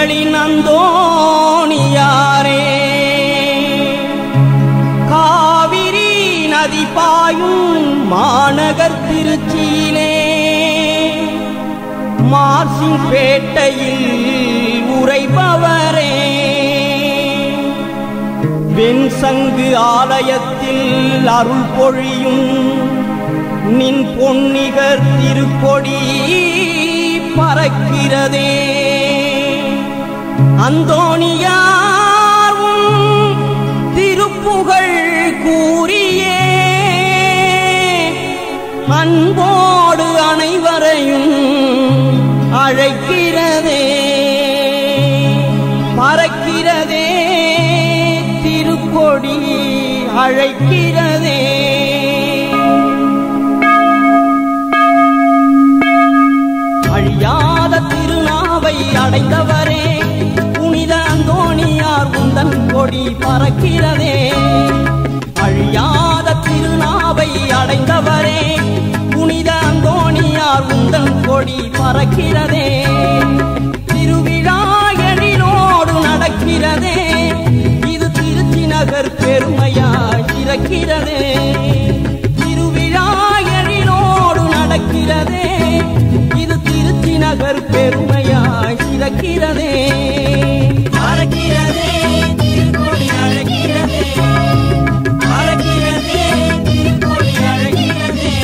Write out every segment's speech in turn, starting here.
புனிதர்களின் அந்தோணியாரே காவிரி நதி பாயும் மாநகர் திருச்சியிலே மார்சிங் பேட்டையில் உரைபவரே வெண்சங்கு ஆலயத்தில் அருள் பொழியும் நின் பொன்னிகர் திருக்கொடி பறக்கிறதே அந்தோணியார் உம் திருப்புகழ் கூறியே அன்போடு அனைவரையும் அழைக்கிறதே பறக்கிறதே திருக்கொடி அழைக்கிறதே அழியாத திருநாவை அடைந்தவரே புனித அந்தோணியார் உந்தன் கொடி பறக்கிறதே அழியாத திருநாவை அடைந்தவரே புனித அந்தோணியார் உந்தன் கொடி பறக்கிறதே திருவிழா எழிலோடு நடக்கிறதே இது திருச்சி நகர் பெருமையாய் இருக்கிறதே திருவிழா எழிலோடு நடக்கிறதே இது திருச்சி நகர் பெருமையாய் சிறக்கிறதே அழைக்கிறதே திருக்கொடி அழைக்கிறதே அழைக்கிறதே திருக்கொடி அழைக்கிறதே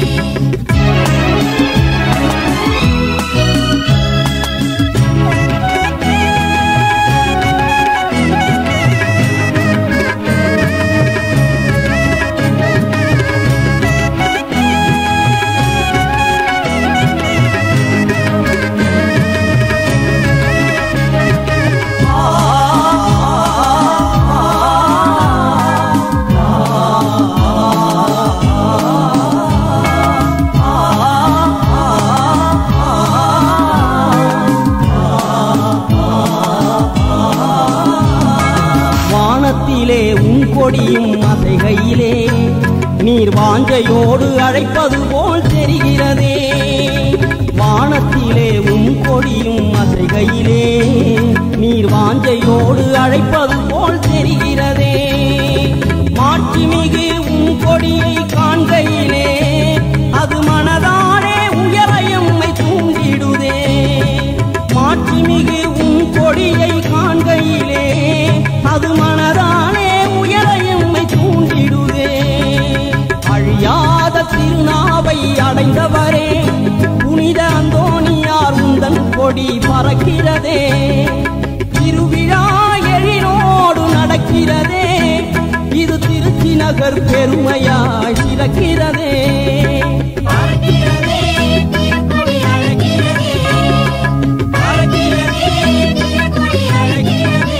வானத்திலே உன் கொடியும் அசைகையிலே நீர் வாஞ்சையோடு அழைப்பது போல் தெரிகிறதே வானத்திலே உன் கொடியும் அசைகையிலே நீர் வாஞ்சையோடு அழைப்பது போல் தெரிகிறதே மாட்சிமிகு உன் கொடியை காண்கையிலே அது மனதானே உயர எம்மை தூண்டிடுதே மாட்சிமிகு உன் கொடியை காண்கையிலே அது மனதானே உயர எம்மை தூண்டிடுதே அழியாத திருநாவை அடைந்தவரே புனித அந்தோணியார் உந்தன் கொடி பறக்கிறதே திருவிழா எழிலோடு நடக்கிறதே இது திருச்சி நகர் பெருமையாய் சிறக்கிறதே அழைக்கிறதே திருக்கொடி அழைக்கிறதே அழைக்கிறதே, திருக்கொடி அழைக்கிறதே.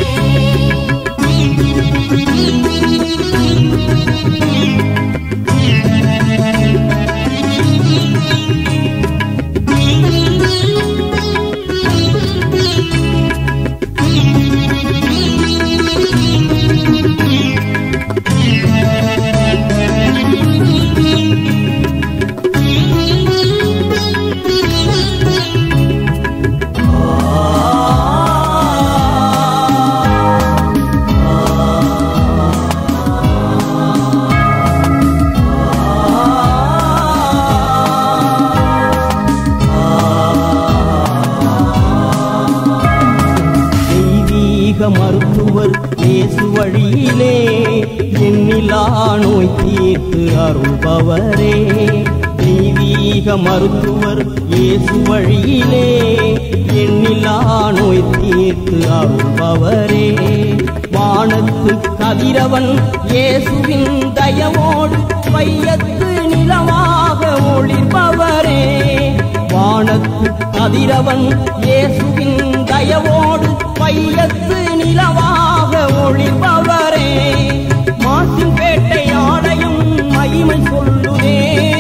தெய்வீக மருத்துவர் இயேசு வழியிலே எண்ணிலா நோய் தீர்த்து அருள்பவரே தெய்வீக மருத்துவர் இயேசு வழியிலே எண்ணிலா நோய் தீர்த்து அருள்பவரே வானத்து கதிரவன் இயேசுவின் தயவோடு பையத்து நிலவாக ஒளிர்பவரே வானத்து கதிரவன் இயேசுவின் தயவோடு பையத்து நிலவாக ஒளிர்பவரே மாசின் பேட்டை ஆடையும் மகிமை சொல்லுதே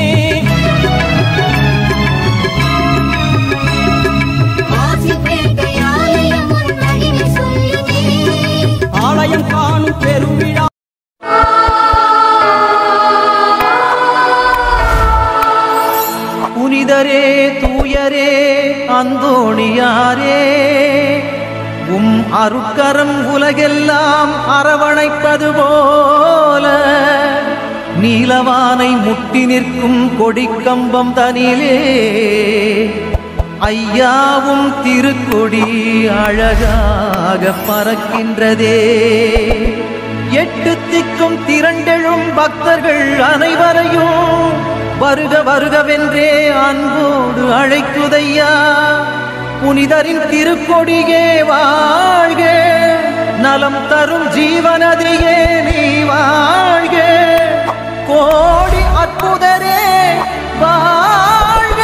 ஆசிப்பேட்டை ஆலயம் உன் மகிமை சொல்லுதே ஆலயம் காணும் பெருவிழா புனிதரே தூயரே அந்தோணியாரே உம் அருக்கரம் உலகெல்லாம் அரவணைப்பது போல நீலவானை முட்டி நிற்கும் கொடிக்கம்பம் தனிலே ஐயாவும் திருக்கொடி அழகாக பறக்கின்றதே எட்டு திக்கும் திரண்டெழும் பக்தர்கள் அனைவரையும் வருக வருகவென்றே அன்போடு அழைக்குதையா புனிதரின் திருக்கொடியே வாழ்க நலம் தரும் ஜீவனதியே நீ வாழ்க கோடி அற்புதரே வாழ்க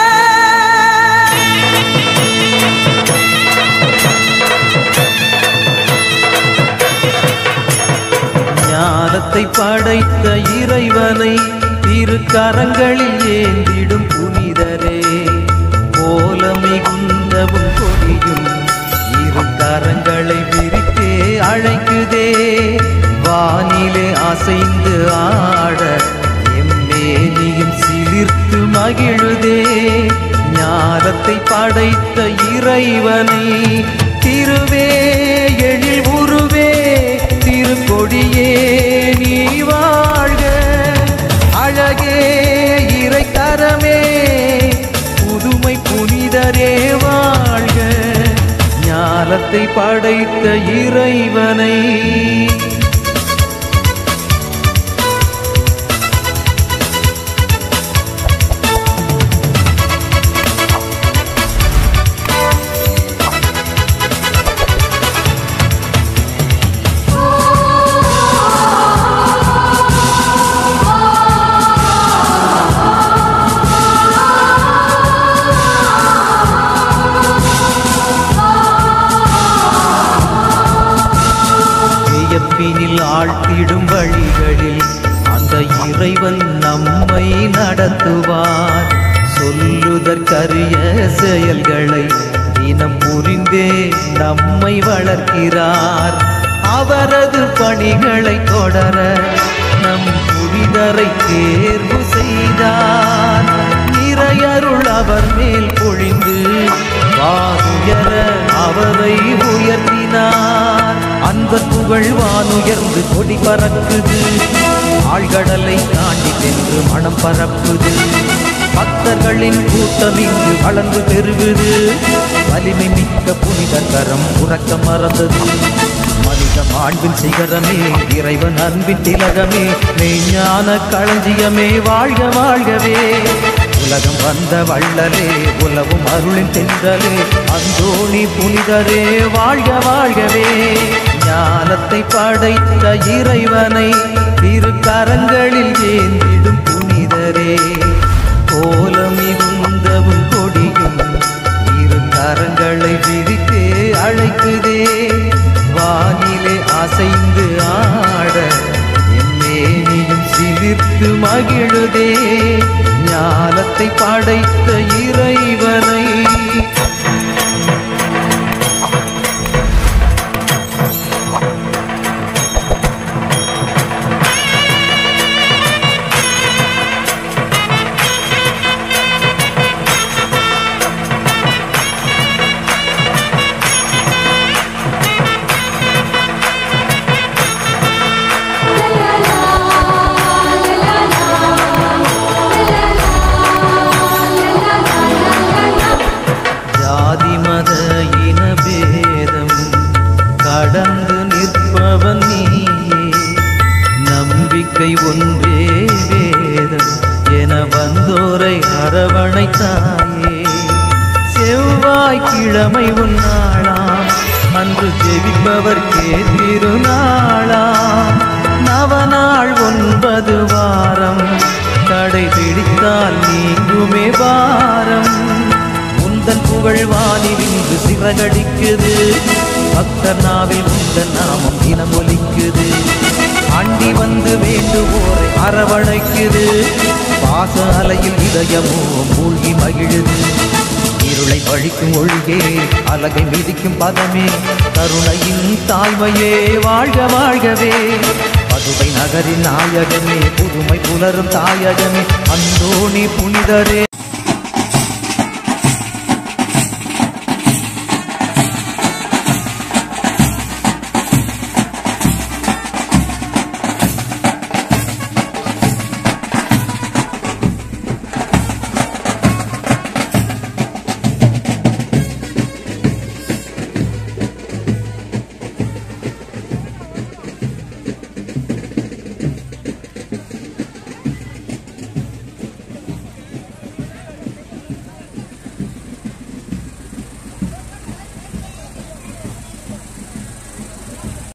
ஞானத்தை படைத்த இறைவனை திருக்கரங்களில் ஏந்திடும் புனிதரே கோலமை குந்தவும் கொடியும் இரு கரங்களை விரித்தே அழைக்குதே வானிலே அசைந்து ஆட எம்மேனியும் சிலிர்த்து மகிழுதே ஞானத்தை படைத்த இறைவனை திருவே எழில் உருவே திருக்கொடியே நீ வாழ்க அழகே இறைக்கரமே புதுமை புனிதரே வாழ்க ஞானத்தை படைத்த இறைவனை வியப்பினில் ஆழ்த்திடும் வழிகளில் அந்த இறைவன் நம்மை நடத்துவார் சொல்லுதற்கரிய செயல்களை தினம் புரிந்தே நம்மை வளர்க்கிறார் அவரது பணிகளை தொடர நம் புனிதரை தேர்வு செய்தார் நிறையருள் அவர் மேல் பொழிந்து வானுயர அவரை உயர்த்தினார் அந்த புகழ் வானுயர்ந்து கொடி பறக்குது ஆழ்கடலை தாண்டி சென்று மனம் பரப்புது பக்தர்களின் கூட்டம் இங்கு வளர்ந்து பெருகுது வலிமை மிக்க புனிதர் கரம் உறக்க மறந்தது மனித மாண்பின் சிகரமே இறைவன் அன்பின் திலகமே மெய்ஞான களஞ்சியமே வாழ்க வாழ்கவே உலகம் வந்த வள்ளலே உலவும் அருளின் தென்றலே அந்தோணி புனிதரே வாழ்க வாழ்கவே ஞானத்தை படைத்த இறைவனை திருக்கரங்களில் ஏந்திடும் புனிதரே கோலமிகுந்தவும் கொடியும் இரு கரங்களை விரித்தே அழைக்குதே வானிலே அசைந்து ஆட எம்மேனியும் சிலிர்த்து மகிழுதே ஞானத்தை படைத்த இறைவனை ஜாதி மத இன பேதம் கடந்து நிற்பவன் நீயே நம்பிக்கை ஒன்றே வேதம் என வந்தோரை அரவணைத்தாயே செவ்வாய்க்கிழமை உன்னாளாம் அன்று ஜெபிப்பவர்க்கே திருநாளாம் நவநாள் ஒன்பது வாரம் கடைபிடித்தால் நீங்குமே வாரம் உந்தன் புகழ் வானில் இன்று சிறகடிக்குது பக்தர் நாவில் உந்தன் நாமம் தினம் ஒலிக்குது அண்டி வந்து வேண்டுவோரை அரவணைக்குது பாச அலையில் இதயமோ மூழ்கி மகிழுது இருளை பழிக்கும் ஒழுகே அலகை மிதிக்கும் பதமே கருணையின் தாய்மையே வாழ்க வாழ்கவே பதுவை நகரின் நாயகமே புதுமை புலரும் தாயகமே அந்தோணி புனிதரே